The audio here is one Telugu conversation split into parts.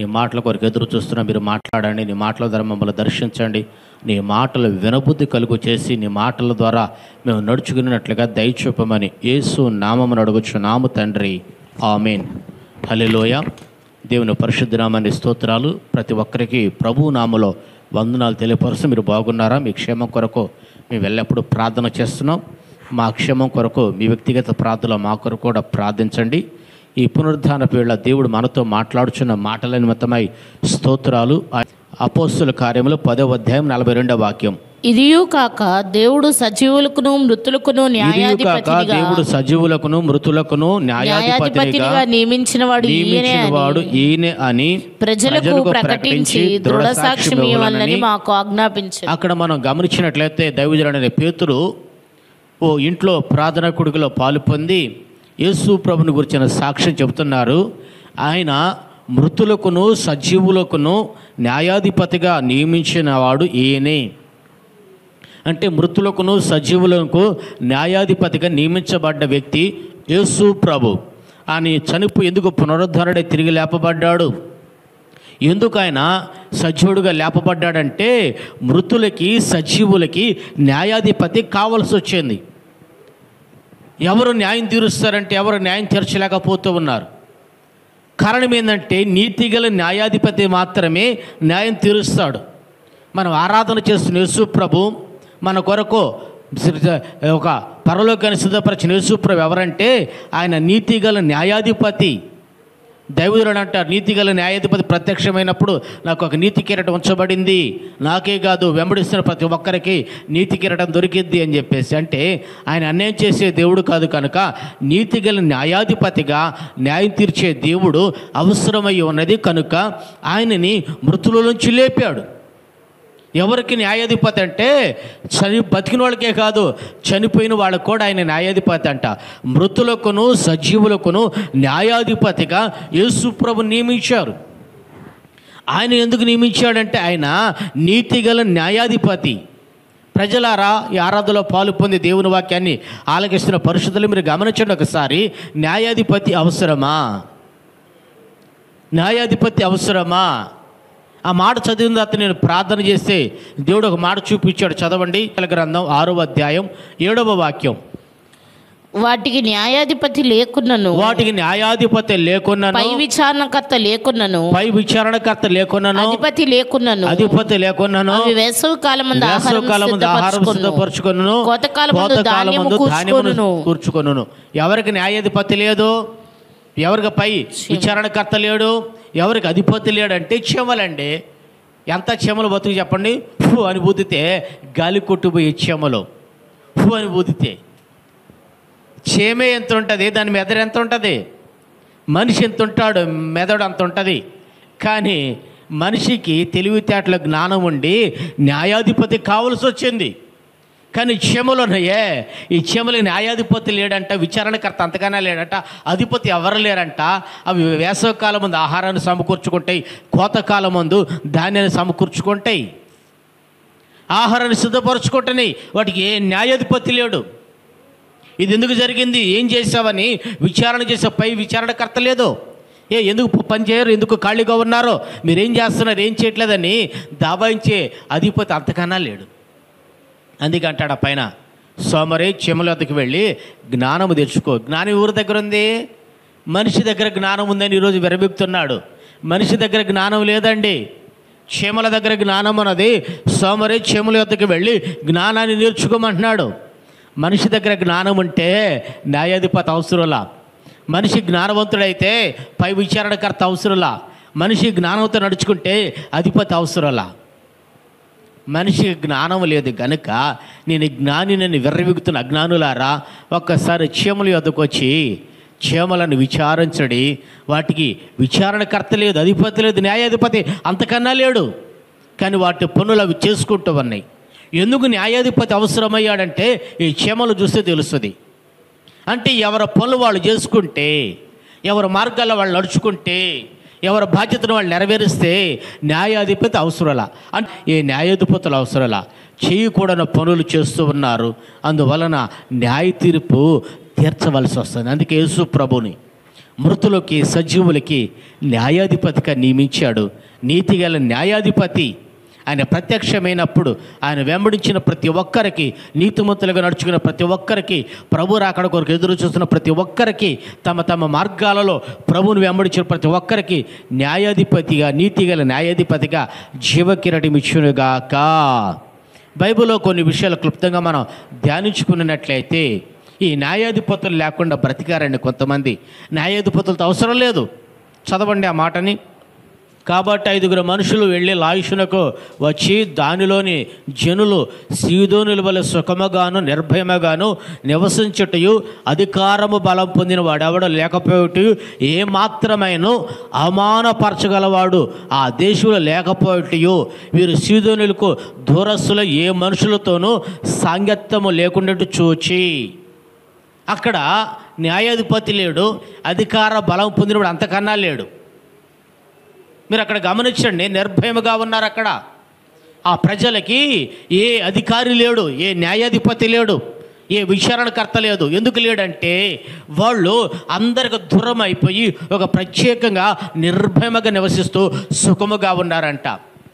నీ మాటల కొరకు ఎదురు చూస్తున్నా మీరు మాట్లాడండి నీ మాటల ద్వారా మమ్మల్ని దర్శించండి నీ మాటలు వినబుద్ధి కలుగు చేసి నీ మాటల ద్వారా మేము నడుచుకున్నట్లుగా దయచూపమని యేసు నామమును అడుగుచు నాము తండ్రి ఆమెన్ హల్లెలూయా దేవుని పరిశుద్ధ నామాన్ని స్తోత్రాలు ప్రతి ఒక్కరికి ప్రభు నామలో వందనాలు తెలియపరుస్తూ మీరు బాగున్నారా మీ క్షేమం కొరకు మేము ఎల్లప్పుడూ ప్రార్థన చేస్తున్నాం మా క్షేమం కొరకు మీ వ్యక్తిగత ప్రార్థనలో మా కొరకు కూడా ప్రార్థించండి ఈ పునరుద్ధాన వేళ దేవుడు మనతో మాట్లాడుచున్న మాటల నిమిత్తమై స్తోత్రాలు అపోస్తుల కార్యములు పదవ అధ్యాయం నలభై రెండవ వాక్యం ఇదియు కాక దేవుడు సజీవులకును మృతులకును ఇదియు కాక న్యాయాధిపతిగా దేవుడు సజీవులకును మృతులకును న్యాయాధిపతిగా న్యాయాధిపతిగా నియమించిన వాడు ఈయనే నియమించిన అని వాడు ఈయన అని ప్రజలకు ప్రకటించి దృఢ సాక్ష్యం ఇవ్వాలని మాకు ఆజ్ఞాపించారు అక్కడ మనం గమనించినట్లయితే దైవజనుడైన పేతురు ఓ ఇంట్లో ప్రార్థన కొడుకులో పాలు పొంది యేసు ప్రభుని గురించిన సాక్ష్యం చెబుతున్నారు ఆయన మృతులకును సజీవులకును న్యాయాధిపతిగా నియమించిన వాడు ఈయనే అంటే మృతులకును సజీవులకు న్యాయాధిపతిగా నియమించబడ్డ వ్యక్తి యేసు ప్రభు ఆయన చనిపోయి ఎందుకు పునరుద్ధరణే తిరిగి లేపబడ్డాడు ఎందుకు ఆయన సజీవుడుగా లేపబడ్డాడంటే మృతులకి సజీవులకి న్యాయాధిపతి కావలసి వచ్చింది ఎవరు న్యాయం తీరుస్తారంటే ఎవరు న్యాయం తీర్చలేకపోతూ ఉన్నారు కారణం ఏంటంటే నీతిగల న్యాయాధిపతి మాత్రమే న్యాయం తీరుస్తాడు మనం ఆరాధన చేస్తున్న యేసు ప్రభు మన కొరకు సిద్ధ- ఒక పరలోకాన్ని సిద్ధపరిచిన యేసు ప్రభు ఎవరంటే ఆయన నీతిగల న్యాయాధిపతి దైవజుడు అంటారు నీతిగల న్యాయాధిపతి ప్రత్యక్షమైనప్పుడు నాకు ఒక నీతి కిరీటం ఉంచబడింది నాకే కాదు వెంబడిస్తున్న ప్రతి ఒక్కరికి నీతి కిరీటం దొరికిద్ది అని చెప్పేసి అంటే ఆయన అన్యాయం చేసే దేవుడు కాదు కనుక నీతిగల న్యాయాధిపతిగా న్యాయం తీర్చే దేవుడు అవసరమై ఉన్నది కనుక ఆయనని మృతుల నుంచి లేపాడు ఎవరికి న్యాయాధిపతి అంటే చని బతికిన వాళ్ళకే కాదు చనిపోయిన వాళ్ళకు కూడా ఆయన న్యాయాధిపతి అంట మృతులకును సజీవులకును న్యాయాధిపతిగా యేసుప్రభు నియమించారు ఆయన ఎందుకు నియమించాడంటే ఆయన నీతిగల న్యాయాధిపతి ప్రజలారా ఈ ఆరాధనలో పాలు పొంది దేవుని వాక్యాన్ని ఆలకిస్తున్న పరిశుద్ధులు మీరు గమనించండి ఒకసారి న్యాయాధిపతి అవసరమా న్యాయాధిపతి అవసరమా ఆ మాట చదివిన తర్వాత నేను ప్రార్థన చేస్తే దేవుడు ఒక మాట చూపించాడు చదవండి గ్రంథం ఆరవ అధ్యాయం ఏడవ వాక్యం వాటికి న్యాయాధిపతి లేకున్నను వాటికి న్యాయాధిపతి లేకున్నాను పై విచారణకర్త లేకున్నను పై విచారణకర్త లేకున్నాను అధిపతి లేకున్నను అధిపతి లేకున్నాను అవి వేసవి కాలమందు ఆహారం వేసవకాలమందు ఆహారం సిద్ధపరచుకొనును కోతకాలమందు ధాన్యము ధాన్యమును కూర్చుకొనును. కూర్చుకొనును ఎవరికి న్యాయాధిపతి లేదు ఎవరికి పై విచారణకర్త లేడు ఎవరికి అధిపతి లేడంటే చెమలండి ఎంత చెమలు బతుకు చెప్పండి ఫు అని బూదితే గాలి కొట్టుపోయే చెమలు ఫు అని బూదితే చేమే ఎంత ఉంటుంది దాని మెదడు ఎంత ఉంటుంది మనిషి ఎంత ఉంటాడు మెదడు అంత ఉంటుంది కానీ మనిషికి తెలివితేటల జ్ఞానం ఉండి న్యాయాధిపతి కావలసి వచ్చింది కానీ చీమలు ఉన్నాయే ఈ చీమలకి న్యాయాధిపతి లేడంట విచారణకర్త అంతగానే లేడంట అధిపతి ఎవరు లేరంట అవి వేసవకాలం ముందు ఆహారాన్ని సమకూర్చుకుంటాయి కోతకాలం ముందు ధాన్యాన్ని సమకూర్చుకుంటాయి ఆహారాన్ని సిద్ధపరచుకుంటున్నాయి వాటికి ఏ న్యాయాధిపతి లేడు ఇది ఎందుకు జరిగింది ఏం చేసావని విచారణ చేసే పై విచారణకర్త లేదు ఏ ఎందుకు పని చేయరు ఎందుకు ఖాళీగా ఉన్నారో మీరేం చేస్తున్నారు ఏం చేయట్లేదని దాబాయించే అధిపతి అంతకన్నా లేడు అందుకే అంటాడు ఆ పైన సోమరి చెమలతకి వెళ్ళి జ్ఞానము తెచ్చుకో జ్ఞానం ఊరి దగ్గర ఉంది మనిషి దగ్గర జ్ఞానం ఉందని ఈరోజు విరబిక్తున్నాడు మనిషి దగ్గర జ్ఞానం లేదండి చీమల దగ్గర జ్ఞానం అన్నది సోమరి చీమల యొద్దకు వెళ్ళి జ్ఞానాన్ని నేర్చుకోమంటున్నాడు మనిషి దగ్గర జ్ఞానం ఉంటే న్యాయాధిపతి అవసరంలా మనిషి జ్ఞానవంతుడైతే పై విచారణకర్త అవసరంలా మనిషి జ్ఞానంతో నడుచుకుంటే అధిపతి అవసరంలా మనిషికి జ్ఞానం లేదు గనుక నేను జ్ఞాని నన్ను విర్రవిగుతున్న అజ్ఞానులారా ఒక్కసారి చీమల యొద్దకు వచ్చి చీమలను విచారించడి వాటికి విచారణకర్త లేదు అధిపతి లేదు న్యాయాధిపతి అంతకన్నా లేడు కానీ వాటి పనులు అవి చేసుకుంటూ ఉన్నాయి ఎందుకు న్యాయాధిపతి అవసరమయ్యాడంటే ఈ చీమలు చూస్తే తెలుస్తుంది అంటే ఎవరి పనులు వాళ్ళు చేసుకుంటే ఎవరి మార్గాల్లో వాళ్ళు నడుచుకుంటే ఎవరి బాధ్యతను వాళ్ళు నెరవేరిస్తే న్యాయాధిపతి అవసరలా అంటే ఏ న్యాయాధిపతులు అవసరలా చేయకూడని పనులు చేస్తూ ఉన్నారు అందువలన న్యాయ తీర్పు తీర్చవలసి వస్తుంది అందుకే యేసు ప్రభుని మృతులకి సజీవులకి న్యాయాధిపతిగా నియమించాడు నీతిగల న్యాయాధిపతి ఆయన ప్రత్యక్షమైనప్పుడు ఆయన వెంబడించిన ప్రతి ఒక్కరికి నీతిమంతులుగా నడుచుకున్న ప్రతి ఒక్కరికి ప్రభు రాకడ కొరకు ఎదురు చూస్తున్న ప్రతి ఒక్కరికి తమ తమ మార్గాలలో ప్రభువును వెంబడించిన ప్రతి ఒక్కరికి న్యాయాధిపతిగా నీతిగల న్యాయాధిపతిగా జీవకిరటిమిచ్చునుగాక బైబిల్లో కొన్ని విషయాలు క్లుప్తంగా మనం ధ్యానించుకున్నట్లయితే ఈ న్యాయాధిపతులు లేకుండా బ్రతికారండి కొంతమంది న్యాయాధిపతులతో అవసరం లేదు చదవండి ఆ మాటని కాబట్టి ఐదుగురు మనుషులు వెళ్ళి లాయుషునకు వచ్చి దానిలోని జనులు సీదోనుల వలె సుఖముగాను నిర్భయముగాను నివసించుటయు అధికారము బలం పొందిన వాడెవడ లేకపోయటయు ఏ మాత్రమైన అవమానపరచగలవాడు ఆ దేశంలో లేకపోయటయు వీరు సీదోనులకు దూరస్తుల ఏ మనుషులతోనూ సాంగత్యము లేకుండా చూచి అక్కడ న్యాయాధిపతి లేడు అధికార బలం పొందినవాడు అంతకన్నా లేడు మీరు అక్కడ గమనించండి నిర్భయముగా ఉన్నారు అక్కడ ఆ ప్రజలకి ఏ అధికారి లేడు ఏ న్యాయాధిపతి లేడు ఏ విచారణకర్త లేదు ఎందుకు లేడంటే వాళ్ళు అందరికి దూరం అయిపోయి ఒక ప్రత్యేకంగా నిర్భయముగా నివసిస్తూ సుఖముగా ఉన్నారంట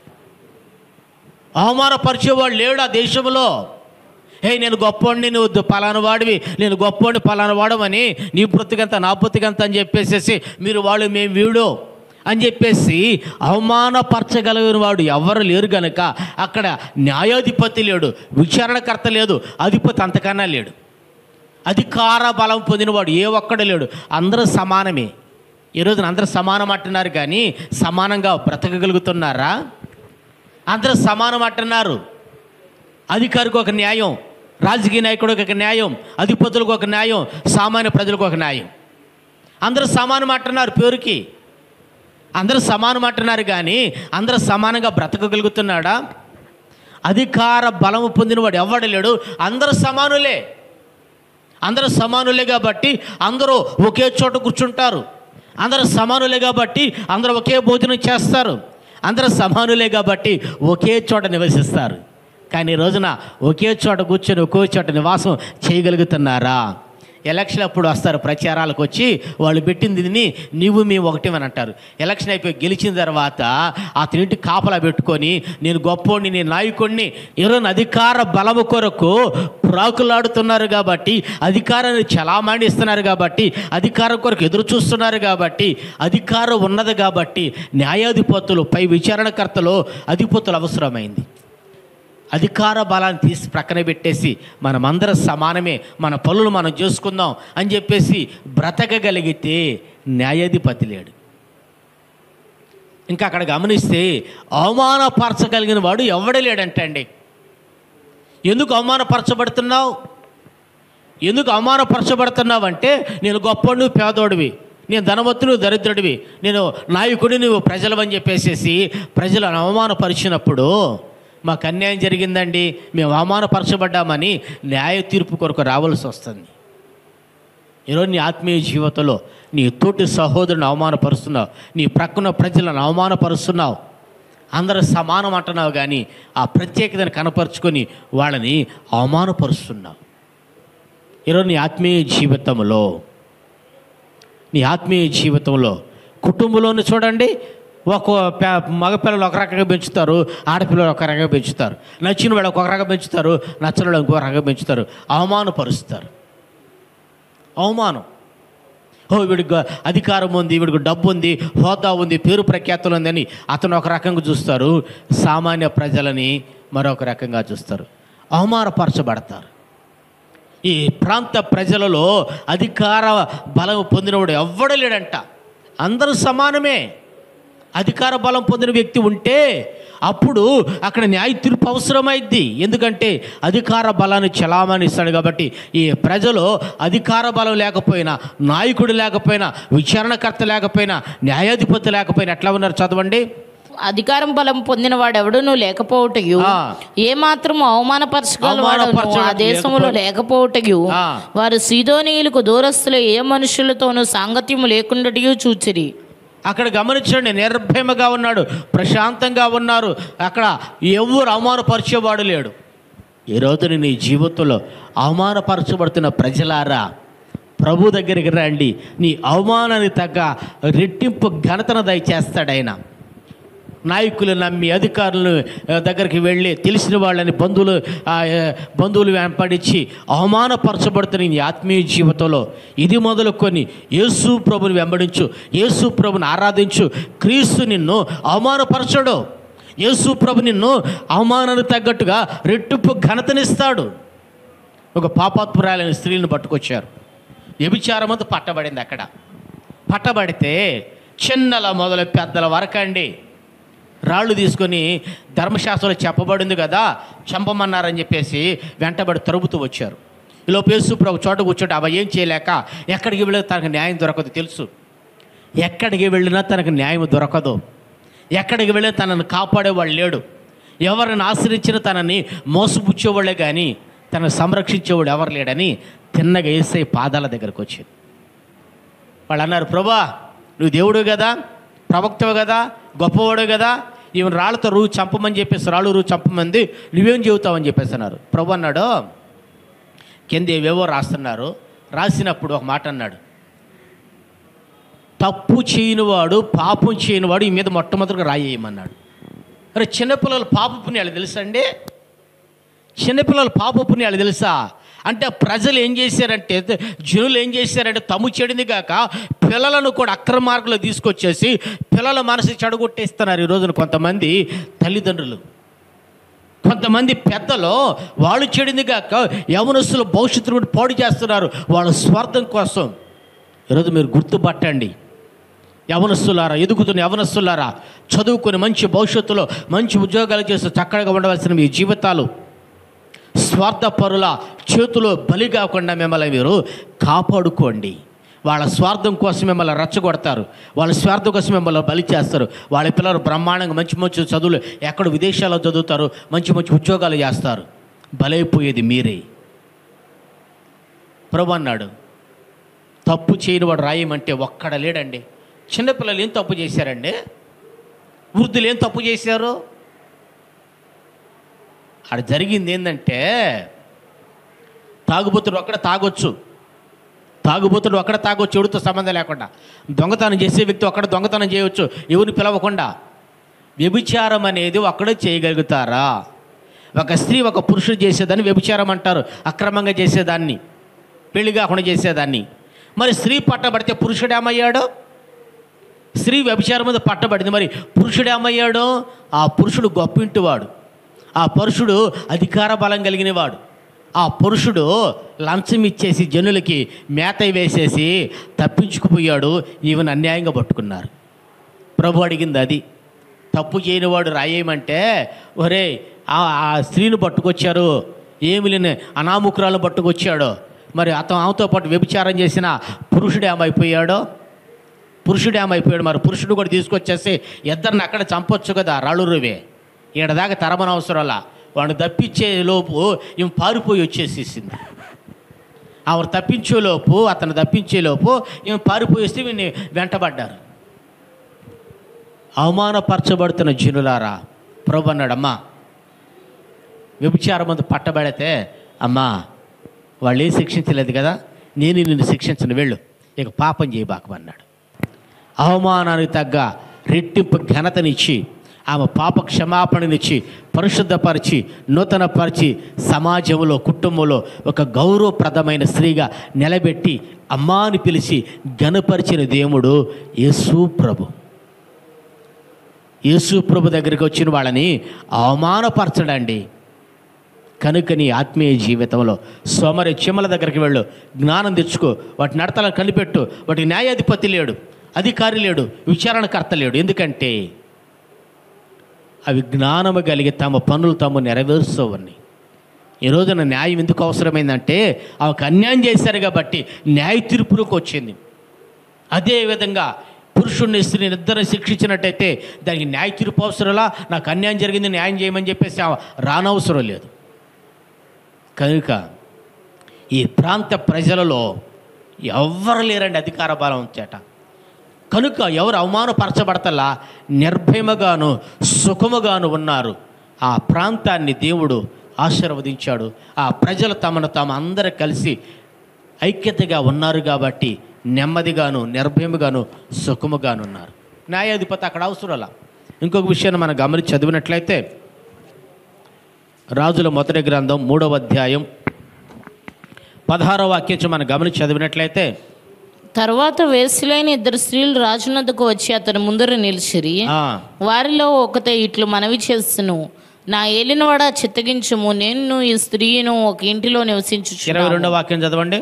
అవమానపరిచేవాడు లేడు ఆ దేశంలో హే నేను గొప్పోడిని నువ్వు దు- పలానా వాడివి నేను గొప్పోడిని పలానా వాడమని నీ బ్రతికంత నా బ్రతికంత అని చెప్పేసేసి మీరు వాళ్ళు మేము వీడు అని చెప్పేసి అవమానపరచగలిగిన వాడు ఎవరు లేరు గనుక అక్కడ న్యాయాధిపతి లేడు విచారణకర్త లేదు అధిపతి అంతకన్నా లేడు అధికార బలం పొందినవాడు ఏ ఒక్కడు లేడు అందరూ సమానమే ఈరోజున అందరూ సమానం అంటున్నారు కానీ సమానంగా బ్రతకగలుగుతున్నారా అందరూ సమానం అంటున్నారు అధికారికి ఒక న్యాయం రాజకీయ నాయకుడికి ఒక న్యాయం అధిపతులకు ఒక న్యాయం సామాన్య ప్రజలకు ఒక న్యాయం అందరూ సమానం అంటున్నారు పేరుకి అందరూ సమానం అంటున్నారు కానీ అందరూ సమానంగా బ్రతకగలుగుతున్నాడా అధికార బలము పొందినవాడు ఎవడు లేడు అందరూ సమానులే అందరూ సమానులే కాబట్టి అందరూ ఒకే చోట కూర్చుంటారు అందరూ సమానులే కాబట్టి అందరూ ఒకే భోజనం చేస్తారు అందరూ సమానులే కాబట్టి ఒకే చోట నివసిస్తారు కానీ ఈ రోజున ఒకే చోట కూర్చొని ఒకే చోట నివాసం చేయగలుగుతున్నారా ఎలక్షన్ అప్పుడు వస్తారు ప్రచారాలకు వచ్చి వాళ్ళు పెట్టింది తిని నీవు మేము ఒకటి అని అంటారు ఎలక్షన్ అయిపోయి గెలిచిన తర్వాత అతనింటి కాపలా పెట్టుకొని నేను గొప్పోడిని నేను నాయకుడిని ఈరోజు అధికార బలము కొరకు ప్రాకులాడుతున్నారు కాబట్టి అధికారాన్ని చలామణి ఇస్తున్నారు కాబట్టి అధికారం కొరకు ఎదురు చూస్తున్నారు కాబట్టి అధికారం ఉన్నది కాబట్టి న్యాయాధిపతులు పై విచారణకర్తలు అధిపతులు అవసరమైంది అధికార బలాన్ని తీసి ప్రక్కన పెట్టేసి మనమందరం సమానమే మన పనులు మనం చేసుకుందాం అని చెప్పేసి బ్రతకగలిగితే న్యాయాధిపతి లేడు ఇంకా అక్కడ గమనిస్తే అవమానపరచగలిగిన వాడు ఎవడే లేడంటండి ఎందుకు అవమానపరచబడుతున్నావు ఎందుకు అవమానపరచబడుతున్నావు అంటే నేను గొప్పడు నువ్వు పేదోడివి నేను ధనవంతుడు నువ్వు దరిద్రుడివి నేను నాయకుడి నువ్వు ప్రజలవని చెప్పేసేసి ప్రజలను అవమానపరిచినప్పుడు మాకు అన్యాయం జరిగిందండి మేము అవమానపరచబడ్డామని న్యాయ తీర్పు కొరకు రావాల్సి వస్తుంది ఈరోజు నీ ఆత్మీయ జీవితంలో నీ తోటి సహోదరుని అవమానపరుస్తున్నావు నీ ప్రక్కన ప్రజలను అవమానపరుస్తున్నావు అందరూ సమానం అంటున్నావు కానీ ఆ ప్రత్యేకతను కనపరుచుకొని వాళ్ళని అవమానపరుస్తున్నావు ఈరోజు నీ ఆత్మీయ జీవితంలో నీ ఆత్మీయ జీవితంలో కుటుంబంలోని చూడండి ఒక పే- మగపిల్లలు ఒక రకంగా పెంచుతారు ఆడపిల్లలు ఒక రకంగా పెంచుతారు నచ్చిన వాళ్ళు ఒక రకంగా పెంచుతారు నచ్చిన వాళ్ళు ఇంకో రకంగా పెంచుతారు అవమానపరుస్తారు అవమానం ఓ వీడికి గ- అధికారం ఉంది వీడికి డబ్బు ఉంది హోదా ఉంది పేరు ప్రఖ్యాతులు ఉందని అతను ఒక రకంగా చూస్తారు సామాన్య ప్రజలని మరొక రకంగా చూస్తారు అవమానపరచబడతారు ఈ ప్రాంత ప్రజలలో అధికార బలం పొందినవాడు ఎవ్వడ లేడంట అందరూ సమానమే అధికార బలం పొందిన వ్యక్తి ఉంటే అప్పుడు అక్కడ న్యాయ తీర్పు అవసరమైద్ది ఎందుకంటే అధికార బలాన్ని చలామణి ఇస్తాడు కాబట్టి ఈ ప్రజలు అధికార బలం లేకపోయినా నాయకుడు లేకపోయినా విచారణకర్త లేకపోయినా న్యాయాధిపతి లేకపోయినా ఎట్లా ఉన్నారు చదవండి అధికారం బలం పొందిన వాడెవడును లేకపోవటయు ఆ. ఏ మాత్రం అవమానపరచగలవాడు ఆ అవమానపరచడానికి దేశంలో లేకపోవటయు ఆ. వారు సీదోనీయులకు దూరస్తులు ఏ మనుషులతోనూ సాంగత్యము లేకుండాటియు చూచిరి అక్కడ గమనించండి నిర్భయముగా ఉన్నాడు ప్రశాంతంగా ఉన్నారు అక్కడ ఎవరు అవమానపరిచేవాడు లేడు ఈ రోజున నీ జీవితంలో అవమానపరచబడుతున్న ప్రజలారా ప్రభు దగ్గరికి రండి నీ అవమానానికి తగ్గ రెట్టింపు ఘనతను దయచేస్తాడు ఆయన నాయకులు నమ్మి అధికారులు ఆ, దగ్గరికి వెళ్ళి తెలిసిన వాళ్ళని బంధువులు ఆ, ఆ, బంధువులు వెంపడించి అవమానపరచబడుతున్న నీ ఆత్మీయ జీవితంలో ఇది మొదలుకొని యేసు ప్రభుని వెంబడించు యేసు ప్రభుని ఆరాధించు క్రీస్తు నిన్ను అవమానపరచడు యేసు ప్రభు నిన్ను అవమానానికి తగ్గట్టుగా రెట్టింపు ఘనతనిస్తాడు ఒక పాపాత్మురాలైన స్త్రీని పట్టుకొచ్చారు వ్యభిచారమంతా పట్టబడింది అక్కడ పట్టబడితే చిన్నల మొదలు పెద్దల వరకండి రాళ్ళు తీసుకొని ధర్మశాస్త్రంలో చెప్పబడింది కదా చంపమన్నారని చెప్పేసి వెంటబడి తరుపుతూ వచ్చారు ఇలా పేసు ప్రభు చోట కూర్చోటి అవ ఏం చేయలేక ఎక్కడికి వెళ్ళినా తనకు న్యాయం దొరకదు తెలుసు ఎక్కడికి వెళ్ళినా తనకు న్యాయం దొరకదు ఎక్కడికి వెళ్ళినా తనను కాపాడేవాడు లేడు ఎవరిని ఆశ్రయించినా తనని మోసపుచ్చేవాళ్ళే కానీ తనను సంరక్షించేవాడు ఎవరు లేడని తిన్నగా వేసే పాదాల దగ్గరకు వచ్చింది వాళ్ళు అన్నారు ప్రభా నువ్వు దేవుడు కదా ప్రవక్తవు కదా గొప్పవాడు కదా ఈమె రాళ్ళతో రూ చంపమని చెప్పేసి రాళ్ళు రూ చంపమంది నువ్వేం చెబుతావని చెప్పేసి అన్నారు ప్రభు అన్నాడు కింద ఏవేవో రాస్తున్నారు రాసినప్పుడు ఒక మాట అన్నాడు తప్పు చేయనివాడు పాపం చేయనివాడు ఈ మీద మొట్టమొదటిగా రాయేయమన్నాడు అరే చిన్నపిల్లలు పాప పుణ్యాలు తెలుసా అండి చిన్నపిల్లలు పాప పుణ్యాలు తెలుసా అంటే ప్రజలు ఏం చేశారంటే జనులు ఏం చేశారంటే తమ్ము చెడింది కాక పిల్లలను కూడా అక్రమ మార్గంలో తీసుకొచ్చేసి పిల్లల మనసు చెడగొట్టేస్తున్నారు ఈ రోజున కొంతమంది తల్లిదండ్రులు కొంతమంది పెద్దలు వాళ్ళు చెడింది కాక యవనస్తులు భవిష్యత్తును కూడా పాడు చేస్తున్నారు వాళ్ళ స్వార్థం కోసం ఈరోజు మీరు గుర్తుపట్టండి యవనస్తులారా ఎదుగుతున్న యవనస్తులారా చదువుకొని మంచి భవిష్యత్తులో మంచి ఉద్యోగాలు చేస్తూ చక్కగా ఉండవలసిన మీ జీవితాలు స్వార్థపరుల చేతిలో బలి కాకుండా మిమ్మల్ని మీరు కాపాడుకోండి వాళ్ళ స్వార్థం కోసం మిమ్మల్ని రెచ్చగొడతారు వాళ్ళ స్వార్థం కోసం మిమ్మల్ని బలి చేస్తారు వాళ్ళ పిల్లలు బ్రహ్మాండంగా మంచి మంచి చదువులు ఎక్కడ విదేశాల్లో చదువుతారు మంచి మంచి ఉద్యోగాలు చేస్తారు బలైపోయేది మీరే ప్రభు అన్నాడు తప్పు చేయని వాడు రాయమంటే ఒక్కడ లేడండి చిన్నపిల్లలు ఏం తప్పు చేశారండి వృద్ధులు ఏం తప్పు చేశారు అక్కడ జరిగింది ఏంటంటే తాగుబోతుడు ఒక్కడ తాగొచ్చు తాగుబోతుడు ఒక్కడ తాగొచ్చు ఎవరితో సంబంధం లేకుండా దొంగతనం చేసే వ్యక్తి ఒక్కడ దొంగతనం చేయవచ్చు ఎవరిని పిలవకుండా వ్యభిచారం అనేది ఒక్కడే చేయగలుగుతారా ఒక స్త్రీ ఒక పురుషుడు చేసేదాన్ని వ్యభిచారం అంటారు అక్రమంగా చేసేదాన్ని పెళ్లి కాకుండా చేసేదాన్ని మరి స్త్రీ పట్టబడితే పురుషుడు ఏమయ్యాడు స్త్రీ వ్యభిచారం మీద పట్టబడింది మరి పురుషుడు ఏమయ్యాడు ఆ పురుషుడు గొప్పింటివాడు ఆ పురుషుడు అధికార బలం కలిగినవాడు ఆ పురుషుడు లంచం ఇచ్చేసి జనులకి మేత వేసేసి తప్పించుకుపోయాడు ఈవెన్ అన్యాయంగా పట్టుకున్నారు ప్రభు అడిగింది అది తప్పు చేయనివాడు రాయేయమంటే ఒరే ఆ ఆ స్త్రీని పట్టుకొచ్చారు ఏమి లేని అనాముకురాలు పట్టుకొచ్చాడు మరి అతను ఆమెతో పాటు వ్యభిచారం చేసిన పురుషుడు ఏమైపోయాడో పురుషుడు ఏమైపోయాడు మరి పురుషుడు కూడా తీసుకొచ్చేసి ఇద్దరిని అక్కడ చంపొచ్చు కదా రాళ్ళురువే ఈడ దాకా తరమన అవసరంలా వాడిని తప్పించే లోపు ఈమె పారిపోయి వచ్చేసేసింది ఆవిడ తప్పించే లోపు అతను తప్పించే లోపు ఈమె పారిపోయి వస్తే వీడిని వెంటబడ్డారు అవమానపరచబడుతున్న జనులారా ప్రభు అన్నాడమ్మా వ్యభిచారం మందు పట్టబడితే అమ్మా వాళ్ళు ఏం శిక్షించలేదు కదా నేను నిన్ను శిక్షించను వెళ్ళు ఇక పాపం చేయబాకమన్నాడు అవమానానికి తగ్గ రెట్టింపు ఘనతనిచ్చి ఆమె పాప క్షమాపణనిచ్చి పరిశుద్ధపరిచి నూతనపరిచి సమాజంలో కుటుంబంలో ఒక గౌరవప్రదమైన స్త్రీగా నిలబెట్టి అమ్మా అని పిలిచి ఘనపరిచిన దేవుడు యేసు ప్రభు యేసు ప్రభు దగ్గరికి వచ్చిన వాళ్ళని అవమానపరచడండి కనుక నీ ఆత్మీయ జీవితంలో సోమరి చిమ్మల దగ్గరికి వెళ్ళు జ్ఞానం తెచ్చుకో వాటి నడతలను కనిపెట్టు వాటి న్యాయాధిపతి లేడు అధికారి లేడు విచారణకర్త లేడు ఎందుకంటే అవి జ్ఞానము కలిగి తమ పనులు తాము నెరవేరుస్తోవని ఈ రోజున న్యాయం ఎందుకు అవసరమైందంటే ఆమెకు అన్యాయం చేశారు కాబట్టి న్యాయ తీర్పులకు వచ్చింది అదేవిధంగా పురుషుడిని స్త్రీని ఇద్దరు శిక్షించినట్టయితే దానికి న్యాయ తీర్పు అవసరంలా నాకు అన్యాయం జరిగింది న్యాయం చేయమని చెప్పేసి ఆమె రానవసరం లేదు కనుక ఈ ప్రాంత ప్రజలలో ఎవ్వరు లేరండి అధికార బలం చేట కనుక ఎవరు అవమానపరచబడతలా నిర్భయముగాను సుఖముగాను ఉన్నారు ఆ ప్రాంతాన్ని దేవుడు ఆశీర్వదించాడు ఆ ప్రజలు తమను తాము అందరూ కలిసి ఐక్యతగా ఉన్నారు కాబట్టి నెమ్మదిగాను నిర్భయముగాను సుఖముగాను ఉన్నారు న్యాయాధిపతి అక్కడ అవసరంలా ఇంకొక విషయాన్ని మనం గమనించి చదివినట్లయితే రాజుల మొదటి గ్రంథం మూడవ అధ్యాయం పదహారవ వాక్యం మనం గమనించి చదివినట్లయితే తర్వాత వేసులైన ఇద్దరు స్త్రీలు రాజునద్దకు వచ్చి అతని ముందర నిలిచిరి ఆ, వారిలో ఒకతే ఇట్లు మనవి చేస్తును నా ఏలినవాడ చిత్తగించుము నేను ఈ స్త్రీను ఒక ఇంటిలో ఇరవై నివసించు రెండవ వాక్యం చదవండి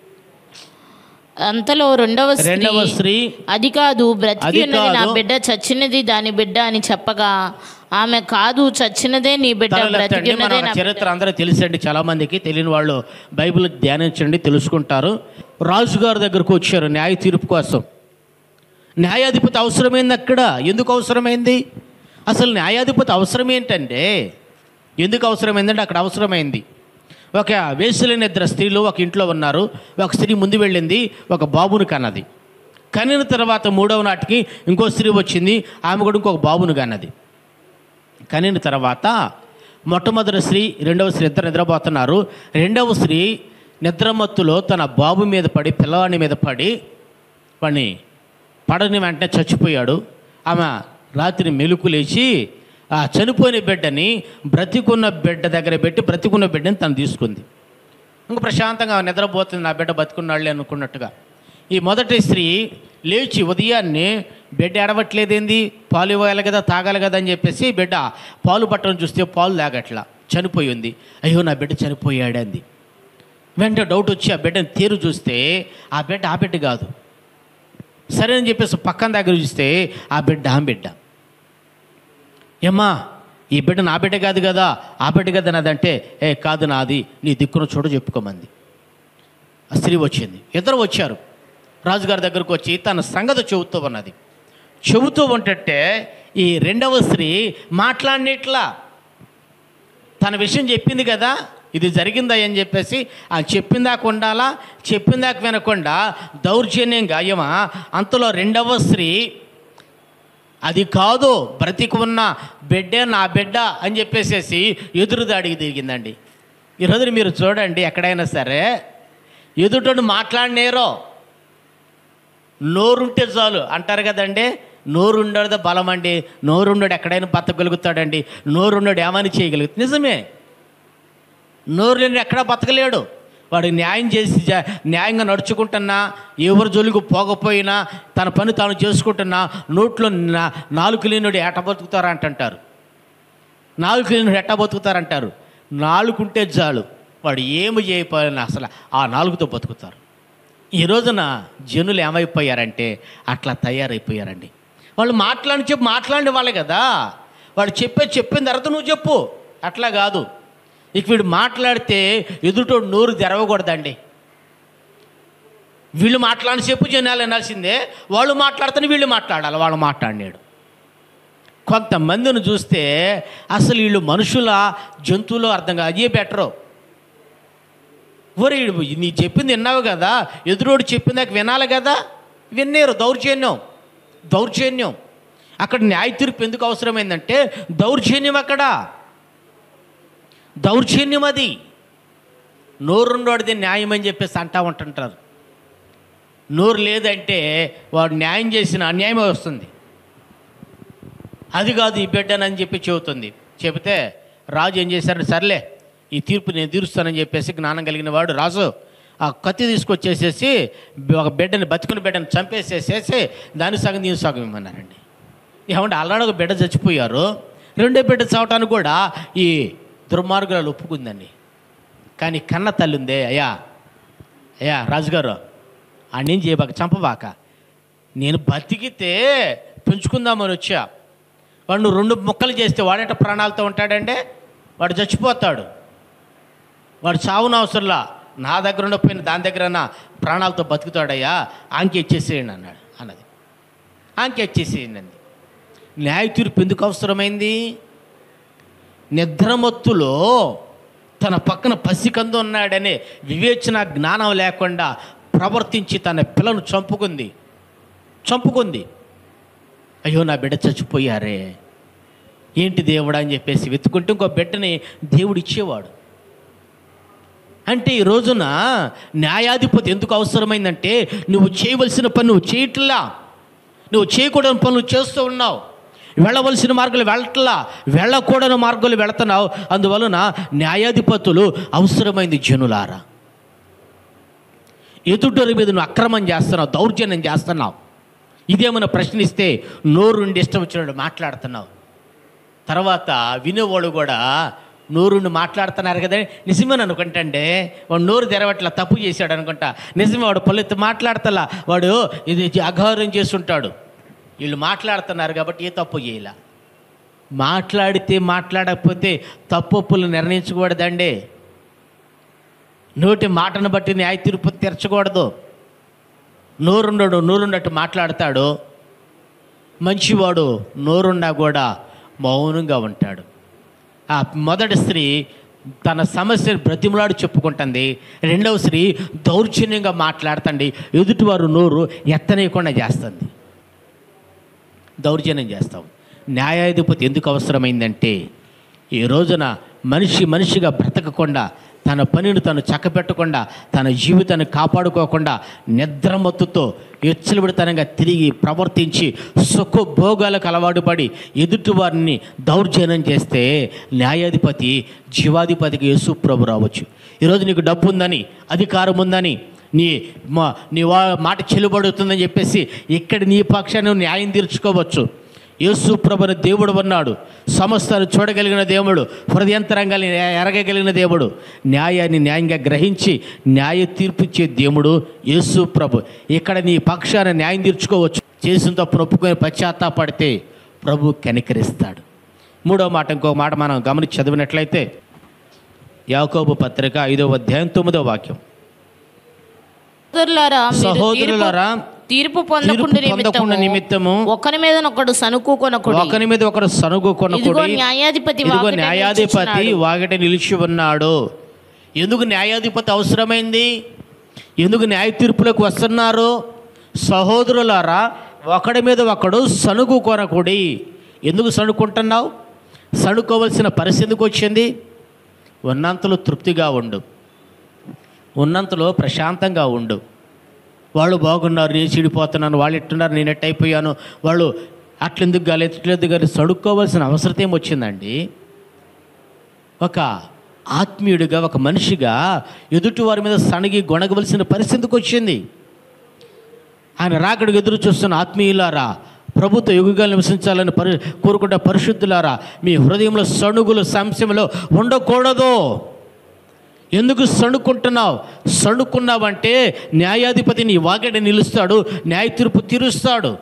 అంతలో రెండవ రెండవ స్త్రీ స్త్రీ అది కాదు బ్రతికి అది ఉన్నది నా కాదు. బిడ్డ చచ్చినది దాని బిడ్డ అని చెప్పగా ఆమె కాదు చచ్చినదే నీ బిడ్డ తలలెత్తండి బ్రతికి మన ఉన్నదే నా చరిత్ర అందరూ తెలిసండి చాలా మందికి తెలియని వాళ్ళు బైబిల్ ధ్యానించండి తెలుసుకుంటారు రాజుగారి దగ్గరకు వచ్చారు న్యాయ తీర్పు కోసం న్యాయాధిపతి అవసరమైంది అక్కడ ఎందుకు అవసరమైంది అసలు న్యాయాధిపతి అవసరం ఏంటంటే ఎందుకు అవసరమైందంటే అక్కడ అవసరమైంది ఒక వేసులైన ఇద్దరు స్త్రీలు ఒక ఇంట్లో ఉన్నారు ఒక స్త్రీ ముందు వెళ్ళింది ఒక బాబును కన్నది కనిన తర్వాత మూడవ నాటికి ఇంకో స్త్రీ వచ్చింది ఆమె కూడా ఇంకొక బాబును కన్నది కనిన తర్వాత మొట్టమొదటి స్త్రీ రెండవ స్త్రీ ఇద్దరు నిద్రపోతున్నారు రెండవ స్త్రీ నిద్రమత్తులో తన బాబు మీద పడి పిల్లవాడి మీద పడి వాడిని పడని వెంటనే చచ్చిపోయాడు ఆమె రాత్రి మెలుకు లేచి ఆ చనిపోయిన బిడ్డని బ్రతికున్న బిడ్డ దగ్గర పెట్టి బ్రతికున్న బిడ్డని తను తీసుకుంది ఇంకా ప్రశాంతంగా ఆమె నిద్రపోతుంది నా బిడ్డ బతుకున్నాళ్ళే అనుకున్నట్టుగా ఈ మొదటి స్త్రీ లేచి ఉదయాన్నే బిడ్డ ఎడవట్లేదేంది పాలు ఇవ్వాలి కదా తాగాలి కదా అని చెప్పేసి బిడ్డ పాలు పట్టడం చూస్తే పాలు తాగట్లా చనిపోయి ఉంది అయ్యో నా బిడ్డ చనిపోయాడంది వెంటనే డౌట్ వచ్చి ఆ బిడ్డని తీరు చూస్తే ఆ బిడ్డ ఆ బిడ్డ కాదు సరే అని చెప్పేసి పక్కన దగ్గర చూస్తే ఆ బిడ్డ ఆ బిడ్డ ఏమ్మా ఈ బిడ్డ నా బిడ్డ కాదు కదా ఆ బిడ్డ కదా నాదంటే ఏ కాదు నాది నీ దిక్కున చూడ చెప్పుకోమంది ఆ స్త్రీ వచ్చింది ఇద్దరు వచ్చారు రాజుగారి దగ్గరకు వచ్చి తన సంగతి చెబుతూ ఉన్నది చెబుతూ ఉంటే ఈ రెండవ స్త్రీ మాట్లాడినట్లా తన విషయం చెప్పింది కదా ఇది జరిగిందా అని చెప్పేసి ఆ చెప్పిందాక ఉండాలా చెప్పిందాక వినకుండా దౌర్జన్యంగా యమ అంతలో రెండవ స్త్రీ అది కాదు బ్రతికి ఉన్న బిడ్డే నా బిడ్డ అని చెప్పేసేసి ఎదురుదాడికి తిరిగిందండి ఈరోజు మీరు చూడండి ఎక్కడైనా సరే ఎదుటోడు మాట్లాడినేరో నోరుంటే చాలు అంటారు కదండి నోరుండదు బలం అండి నోరుండడు ఎక్కడైనా బతకగలుగుతాడండి నోరుండడు ఏమని చేయగలుగుతుంది నిజమే నోరు లేని ఎక్కడా బతకలేడు వాడు న్యాయం చేసి జ- న్యాయంగా నడుచుకుంటున్నా ఎవరు జోలికి పోకపోయినా తన పని తాను చేసుకుంటున్నా నోట్లో నా నాలుగు లేనుడు ఎట బతుకుతారా అంటుంటారు నాలుగు లేనుడు ఎట్ట బతుకుతారంటారు నాలుగుంటే చాలు వాడు ఏమి చేయకపోయినా అసలు ఆ నాలుగుతో బతుకుతారు ఈ రోజున జనులు ఏమైపోయారంటే అట్లా తయారైపోయారండి వాళ్ళు మాట్లాడి చెప్పు మాట్లాడే వాళ్ళే కదా వాడు చెప్పే చెప్పిన తర్వాత నువ్వు చెప్పు అట్లా కాదు ఇక వీడు మాట్లాడితే ఎదుటోడు నోరు తెరవకూడదండి వీళ్ళు మాట్లాడిన చెప్పు జనాలు వినాల్సిందే వాళ్ళు మాట్లాడితేనే వీళ్ళు మాట్లాడాలి వాళ్ళు మాట్లాడినాడు కొంతమందిని చూస్తే అసలు వీళ్ళు మనుషుల జంతువులు అర్థం కాదు అదే బెటరు ఒరే ఈడు నీ చెప్పింది విన్నావు కదా ఎదురోడు చెప్పిందాక వినాలి కదా విన్నారు దౌర్జన్యం దౌర్జన్యం అక్కడ న్యాయ తీర్పు ఎందుకు అవసరమైందంటే దౌర్జన్యం అక్కడ దౌర్జన్యం అది నోరుండోడిది న్యాయం అని చెప్పేసి అంటా ఉంటుంటారు నోరు లేదంటే వాడు న్యాయం చేసిన అన్యాయమే వస్తుంది అది కాదు ఈ బిడ్డనని చెప్పి చెబుతుంది చెబితే రాజు ఏం చేశారు సర్లే ఈ తీర్పు నేను తీరుస్తానని చెప్పేసి జ్ఞానం కలిగిన వాడు రాజు ఆ కత్తి తీసుకొచ్చేసేసి ఒక బిడ్డని బతుకుని బిడ్డని చంపేసేసేసి దాని సగం దీని సగం ఇమ్మన్నారండి ఏమంటే అల్లాడ ఒక బిడ్డ చచ్చిపోయారు రెండో బిడ్డ చావటానికి కూడా ఈ దుర్మార్గురాలు ఒప్పుకుందండి కానీ కన్న తల్లి ఉందే అయ్యా అయ్యా రాజుగారు ఆడేం చేయబాక చంపబాక నేను బతికితే పెంచుకుందామని వచ్చా వాడు నువ్వు రెండు ముక్కలు చేస్తే వాడేట ప్రాణాలతో ఉంటాడంటే వాడు చచ్చిపోతాడు వాడు చావున అవసరంలా నా దగ్గర ఉండకపోయిన దాని దగ్గర ప్రాణాలతో బతుకుతాడయ్యా ఆంకి ఇచ్చేసేయండి అన్నాడు అన్నది ఆంకి ఇచ్చేసేయండి అంది న్యాయ తీర్పు ఎందుకు అవసరమైంది నిద్రమత్తులో తన పక్కన పసికందు ఉన్నాడనే వివేచన జ్ఞానం లేకుండా ప్రవర్తించి తన పిల్లను చంపుకుంది చంపుకుంది అయ్యో నా బిడ్డ చచ్చిపోయారే ఏంటి దేవుడా అని చెప్పేసి వెతుకుంటే ఇంకో బిడ్డని దేవుడు ఇచ్చేవాడు అంటే ఈ రోజున న్యాయాధిపతి ఎందుకు అవసరమైందంటే నువ్వు చేయవలసిన పని నువ్వు చేయట్లా నువ్వు చేయకూడని పనులు చేస్తూ ఉన్నావు వెళ్ళవలసిన మార్గాలు వెళ్ళట్లా వెళ్ళకూడని మార్గాలు వెళుతున్నావు అందువలన న్యాయాధిపతులు అవసరమైంది జనులారా ఎదుటోరి మీద నువ్వు అక్రమం చేస్తున్నావు దౌర్జన్యం చేస్తున్నావు ఇదేమైనా ప్రశ్నిస్తే నోరుండి ఇష్టం వచ్చినట్టు మాట్లాడుతున్నావు తర్వాత వినేవాడు కూడా నోరుండి మాట్లాడుతున్నారు కదా నిజమని అనుకుంటండే వాడు నోరు తెరవట్లా తప్పు చేశాడు అనుకుంటా నిజమే వాడు పల్లెత్తి మాట్లాడతలా వాడు ఇది అఘోరం చేస్తుంటాడు వీళ్ళు మాట్లాడుతున్నారు కాబట్టి ఏ తప్పు చేయలే మాట్లాడితే మాట్లాడకపోతే తప్పులు నిర్ణయించకూడదండి నోటి మాటను బట్టి న్యాయ తీర్పు తీర్చకూడదు నోరుండడు నోరున్నట్టు మాట్లాడతాడు మంచివాడు నోరున్నా కూడా మౌనంగా ఉంటాడు ఆ మొదటి స్త్రీ తన సమస్యను బ్రతిమలాడు చెప్పుకుంటుంది రెండవ స్త్రీ దౌర్జన్యంగా మాట్లాడుతుంది ఎదుటివారు నోరు ఎత్తనీయకుండా చేస్తుంది దౌర్జన్యం చేస్తాం న్యాయాధిపతి ఎందుకు అవసరమైందంటే ఈ రోజున మనిషి మనిషిగా బ్రతకకుండా తన పనిని తను చక్కబెట్టకుండా తన జీవితాన్ని కాపాడుకోకుండా నిద్రమత్తుతో ఎచ్చలబడితనంగా తిరిగి ప్రవర్తించి సుఖభోగాలకు అలవాటు పడి ఎదుటి వారిని దౌర్జన్యం చేస్తే న్యాయాధిపతి జీవాధిపతికి యేసు ప్రభు రావచ్చు ఈరోజు నీకు డబ్బు ఉందని అధికారం ఉందని నీ మా నీ వా మాట చెల్లుబడుతుందని చెప్పేసి ఇక్కడ నీ పక్షాన్ని న్యాయం తీర్చుకోవచ్చు యేసు ప్రభుని దేవుడు ఉన్నాడు సమస్తాన్ని చూడగలిగిన దేవుడు హృదయంతరంగాన్ని ఎరగగలిగిన దేవుడు న్యాయాన్ని న్యాయంగా గ్రహించి న్యాయ తీర్పిచ్చే దేవుడు యేసు ప్రభు ఇక్కడ నీ పక్షాన న్యాయం తీర్చుకోవచ్చు చేసిన తప్పును ఒప్పుకొని పశ్చాత్తాపడితే ప్రభు కనికరిస్తాడు మూడో మాట ఇంకో మాట మనం గమనించి చదివినట్లయితే యాకోబు పత్రిక ఐదో అధ్యాయం తొమ్మిదో వాక్యం సహోదరులారా మీరు సహోదరులారా, తీర్పు- తీర్పు పొందకుండా తీర్పు పొందకుండా నిమిత్తము ఒకరి మీద ఒకడు సనుకుకొనకుడి ఒకని మీద ఒకరు సనుగు ఇదిగో కొనకుడి న్యాయాధిపతి ఇదిగో వాకిట న్యాయాధిపతి నిలుచుచున్నాడు. వాగట నిలిచి ఉన్నాడు ఎందుకు న్యాయాధిపతి అవసరమైంది ఎందుకు న్యాయ తీర్పులకు వస్తున్నారు సహోదరులారా ఒకడి మీద ఒకడు సనుగు కొనకుడి ఎందుకు సణుకుంటున్నావు సణుకోవలసిన పరిస్థితి ఎందుకు వచ్చింది ఉన్నంతలో తృప్తిగా ఉండు ఉన్నంతలో ప్రశాంతంగా ఉండు వాళ్ళు బాగున్నారు నేను చెడిపోతున్నాను వాళ్ళు ఎట్టున్నారు నేను ఎట్టు అయిపోయాను వాళ్ళు అట్లెందుకు గాలి ఎట్లెందుకు గాలి సడుక్కోవాల్సిన అవసరం ఏమొచ్చిందండి ఒక ఆత్మీయుడిగా ఒక మనిషిగా ఎదుటి వారి మీద సణగి గొనగవలసిన పరిస్థితికి వచ్చింది ఆయన రాకడికి ఎదురు చూస్తున్న ఆత్మీయులారా ప్రభుత్వ యుగగా నివసించాలని పరి కోరుకుంటే పరిశుద్ధులారా మీ హృదయంలో సణుగులు సంశయంలో ఉండకూడదు ఎందుకు సణుకుంటున్నావు సణుకున్నావంటే న్యాయాధిపతి నీ వాగడి నిలుస్తాడు న్యాయ తీర్పు తీరుస్తాడు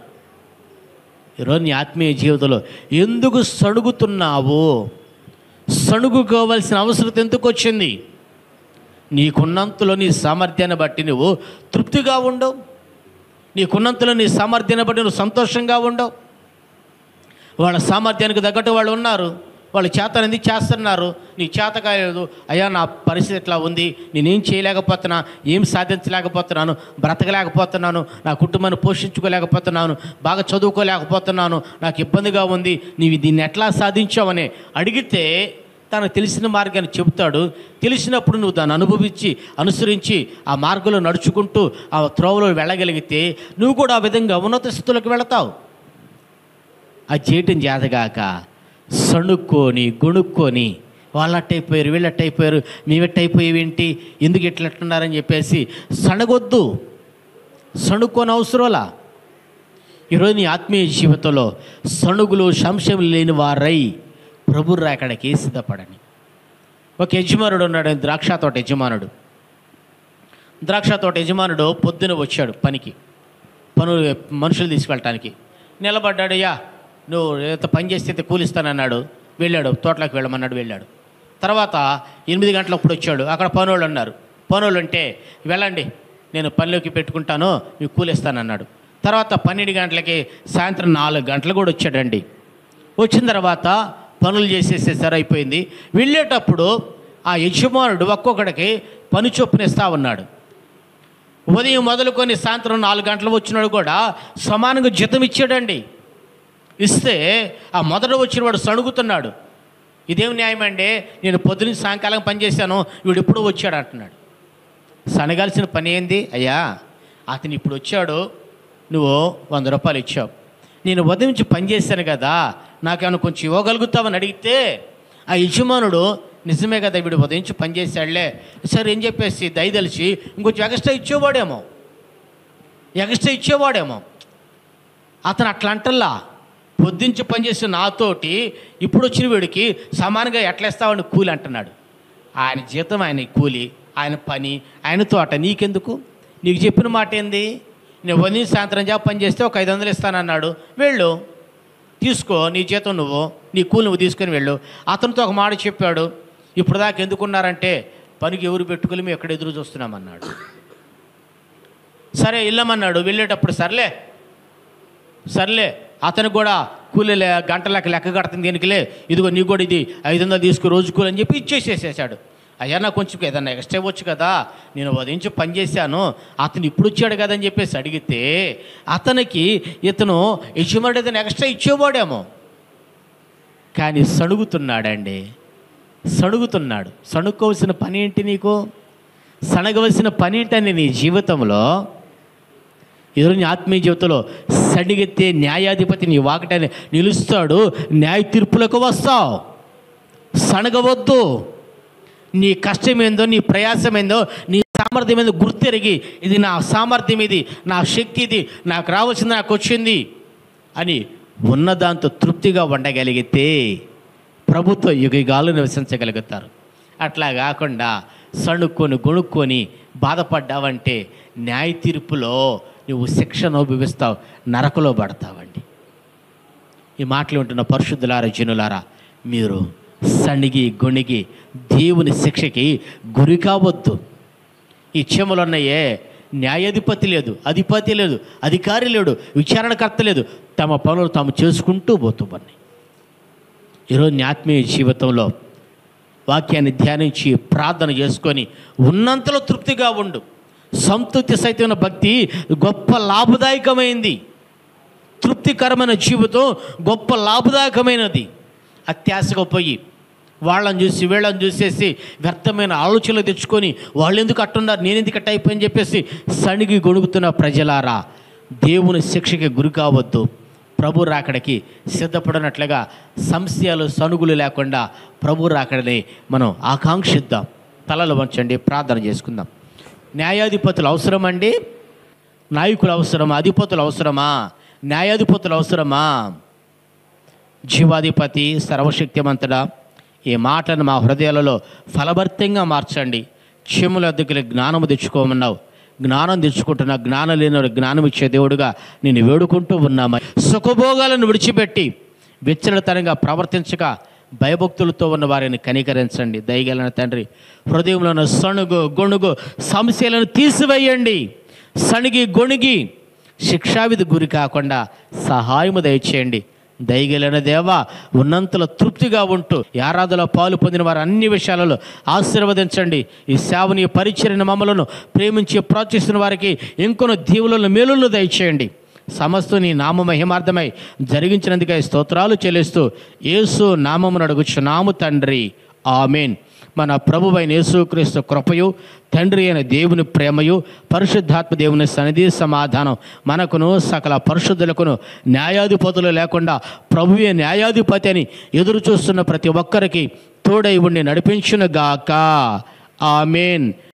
ఈరోజు నీ ఆత్మీయ జీవితంలో ఎందుకు సణుగుతున్నావు సణుగుకోవాల్సిన అవసరం ఎందుకు వచ్చింది నీకున్నంతలో నీ సామర్థ్యాన్ని బట్టి నువ్వు తృప్తిగా ఉండవు నీకున్నంతలో నీ సామర్థ్యాన్ని బట్టి నువ్వు సంతోషంగా ఉండవు వాళ్ళ సామర్థ్యానికి తగ్గట్టు వాళ్ళు ఉన్నారు వాళ్ళు చేతనది చేస్తున్నారు నీ చేత కాలేదు అయ్యా నా పరిస్థితి ఇట్లా ఉంది నేనేం చేయలేకపోతున్నా ఏం సాధించలేకపోతున్నాను బ్రతకలేకపోతున్నాను నా కుటుంబాన్ని పోషించుకోలేకపోతున్నాను బాగా చదువుకోలేకపోతున్నాను నాకు ఇబ్బందిగా ఉంది నీవు దీన్ని ఎట్లా సాధించావని అడిగితే తనకు తెలిసిన మార్గాన్ని చెబుతాడు తెలిసినప్పుడు నువ్వు దాన్ని అనుభవించి అనుసరించి ఆ మార్గంలో నడుచుకుంటూ ఆ త్రోవలో వెళ్ళగలిగితే నువ్వు కూడా ఆ విధంగా ఉన్నత స్థితులకు వెళతావు అది చేయటం చేతగాక సణుక్కొని గొణుక్కొని వాళ్ళట్టయిపోయారు వీళ్ళట్టయిపోయారు మేమెట్టయిపోయేవేంటి ఎందుకు ఇట్లట్టున్నారని చెప్పేసి సణగొద్దు సణుక్కొని అవసరంలా ఈరోజు నీ ఆత్మీయ జీవితంలో సణుగులు సంశయం లేని వారై ప్రభు రాకడికి సిద్ధపడని ఒక యజమానుడు ఉన్నాడు ద్రాక్ష తోట యజమానుడు ద్రాక్ష తోట యజమానుడు పొద్దున వచ్చాడు పనికి పనులు మనుషులు తీసుకెళ్ళటానికి నిలబడ్డాడయ్యా నువ్వు ఎంత పని చేస్తే ఇంత కూలిస్తానన్నాడు వెళ్ళాడు తోటలోకి వెళ్ళమన్నాడు వెళ్ళాడు తర్వాత ఎనిమిది గంటలప్పుడు వచ్చాడు అక్కడ పనులు అన్నారు పనులు అంటే వెళ్ళండి నేను పనిలోకి పెట్టుకుంటాను మీకు కూలిస్తానన్నాడు తర్వాత పన్నెండు గంటలకి సాయంత్రం నాలుగు గంటలు కూడా వచ్చాడండి వచ్చిన తర్వాత పనులు చేసేసేసరి అయిపోయింది వెళ్ళేటప్పుడు ఆ యజమానుడు ఒక్కొక్కడికి పని చొప్పున ఇస్తా ఉన్నాడు ఉదయం మొదలుకొని సాయంత్రం నాలుగు గంటలు వచ్చినాడు కూడా సమానంగా జీతం ఇచ్చాడండి ఇస్తే ఆ మొదట వచ్చిన వాడు సణుగుతున్నాడు ఇదేం న్యాయం అండి నేను పొద్దున్న సాయంకాలం పనిచేశాను వీడు ఎప్పుడూ వచ్చాడు అంటున్నాడు సనగాల్సిన పని ఏంది అయ్యా అతను ఇప్పుడు వచ్చాడు నువ్వు వంద రూపాయలు ఇచ్చావు నేను ఉదయం నుంచి పని చేశాను కదా నాకేమైనా కొంచెం ఇవ్వగలుగుతావని అడిగితే ఆ యజమానుడు నిజమే కదా వీడు ఉదయం నుంచి పని చేశాడులే సరే ఏం చెప్పేసి దయదలిచి ఇంకొంచెం ఎక్స్ట్రా ఇచ్చేవాడేమో ఎక్స్ట్రా ఇచ్చేవాడేమో అతను అట్లా అంటల్లా పొద్దుంచి పనిచేసిన నాతోటి ఇప్పుడు వచ్చిన వీడికి సమానంగా ఎట్లేస్తావని కూలి అంటున్నాడు ఆయన జీతం ఆయన కూలి ఆయన పని ఆయన తోట నీకెందుకు నీకు చెప్పిన మాట ఏంది నేను ఉదయం సాయంత్రం జాబ్ పని చేస్తే ఒక ఐదు వందలు ఇస్తానన్నాడు వెళ్ళు తీసుకో నీ జీతం నువ్వు నీ కూలి నువ్వు తీసుకొని వెళ్ళు అతనితో ఒక మాట చెప్పాడు ఇప్పుడు దాకా ఎందుకున్నారంటే పనికి ఎవరు పెట్టుకుని మేము ఎక్కడ ఎదురు చూస్తున్నామన్నాడు సరే వెళ్ళమన్నాడు వెళ్ళేటప్పుడు సర్లే సర్లే అతను కూడా కూలీ లే గంట లెక్క లెక్క కడుతుంది దీనికిలే ఇదిగో నీ కూడా ఇది ఐదు వందలు తీసుకు రోజు కూలి అని చెప్పి ఇచ్చేసేసాడు అయ్యా నాకు కొంచెం ఏదన్నా ఎక్స్ట్రా ఇవ్వచ్చు కదా నేను ఉదయించి పని చేశాను అతను ఇప్పుడు వచ్చాడు కదా అని చెప్పేసి అడిగితే అతనికి ఇతను యజమానుడు ఏదైనా ఎక్స్ట్రా ఇచ్చేవాడేమో కానీ సణుగుతున్నాడండి సణుగుతున్నాడు సణుక్కోవలసిన పని ఏంటి నీకు సణగవలసిన పని ఏంటని నీ జీవితంలో ఈరోజు నీ ఆత్మీయ జీవితంలో సడిగెత్తే న్యాయాధిపతి నీ వాకటని నిలుస్తాడు న్యాయ తీర్పులకు వస్తావు సణగవద్దు నీ కష్టమేందో నీ ప్రయాసమేందో నీ సామర్థ్యం ఏందో గుర్తెరిగి ఇది నా సామర్థ్యం ఇది నా శక్తి ఇది నాకు రావాల్సింది నాకు వచ్చింది అని ఉన్నదాంతో తృప్తిగా ఉండగలిగితే ప్రభుత్వ యుగాలు నివసించగలుగుతారు అట్లా కాకుండా సణుక్కొని గొణుక్కొని బాధపడ్డావంటే న్యాయ తీర్పులో నువ్వు శిక్షను అనుభవిస్తావు నరకలో పడతావండి ఈ మాటలు ఉంటున్న పరిశుద్ధులారా జనులారా మీరు సణిగి గొణిగి దేవుని శిక్షకి గురి కావద్దు ఈ చెములున్నాయే న్యాయాధిపతి లేదు అధిపతి లేదు అధికారి లేడు విచారణకర్త లేదు తమ పనులు తాము చేసుకుంటూ పోతూ ఉన్నాయి ఈరోజు నీ ఆత్మీయ జీవితంలో వాక్యాన్ని ధ్యానించి ప్రార్థన చేసుకొని ఉన్నంతలో తృప్తిగా ఉండు సంతృప్తి సైతమైన భక్తి గొప్ప లాభదాయకమైంది తృప్తికరమైన జీవితం గొప్ప లాభదాయకమైనది అత్యాశగా పోయి వాళ్ళని చూసి వీళ్ళని చూసేసి వ్యర్థమైన ఆలోచనలు తెచ్చుకొని వాళ్ళు ఎందుకు అట్టున్నారు నేను ఎందుకు అట్ట అయిపోయి అని చెప్పేసి సణిగి గొణుగుతున్న ప్రజలారా దేవుని శిక్షకి గురి కావద్దు ప్రభు రాకడికి సిద్ధపడినట్లుగా సంశయాలు సనుగులు లేకుండా ప్రభు రాకడని మనం ఆకాంక్షిద్దాం తలలు వంచండి ప్రార్థన చేసుకుందాం న్యాయాధిపతులు అవసరమండి నాయకులు అవసరమా అధిపతులు అవసరమా న్యాయాధిపతులు అవసరమా జీవాధిపతి సర్వశక్తిమంతుడా ఈ మాటను మా హృదయాలలో ఫలభర్తంగా మార్చండి చెముల దగ్గర జ్ఞానము తెచ్చుకోమన్నావు జ్ఞానం తెచ్చుకుంటున్న జ్ఞానం లేని జ్ఞానం ఇచ్చే దేవుడుగా నేను వేడుకుంటూ ఉన్నామా సుఖభోగాలను విడిచిపెట్టి విచ్చలతనంగా ప్రవర్తించక భయభక్తులతో ఉన్న వారిని కనికరించండి దయగలన తండ్రి హృదయంలో ఉన్న సణుగు గొణుగు సమస్యలను తీసివేయండి సణిగి గొణిగి శిక్షావిధి గురి కాకుండా సహాయము దయచేయండి దయగలిగిన దేవా ఉన్నంతలో తృప్తిగా ఉంటూ ఆరాధనలో పాలు పొందిన వారు అన్ని విషయాలలో ఆశీర్వదించండి ఈ సేవని పరిచర్ని మమ్మలను ప్రేమించి ప్రోత్సహిస్తున్న వారికి ఇంకొన్ని దీవులను మేలులను దయచేయండి సమస్త నీ నామ మహిమార్థమై జరిగించినందుకై స్తోత్రాలు చెల్లిస్తూ యేసు నామమును అడుగుచున్నాము తండ్రి ఆమెన్ మన ప్రభువైన యేసుక్రీస్తు కృపయు తండ్రి అయిన దేవుని ప్రేమయు పరిశుద్ధాత్మ దేవుని సన్నిధి సమాధానం మనకును సకల పరిశుద్ధులకును న్యాయాధిపతులు లేకుండా ప్రభువే న్యాయాధిపతి అని ఎదురు చూస్తున్న ప్రతి ఒక్కరికి తోడై ఉండి నడిపించునుగాక ఆమెన్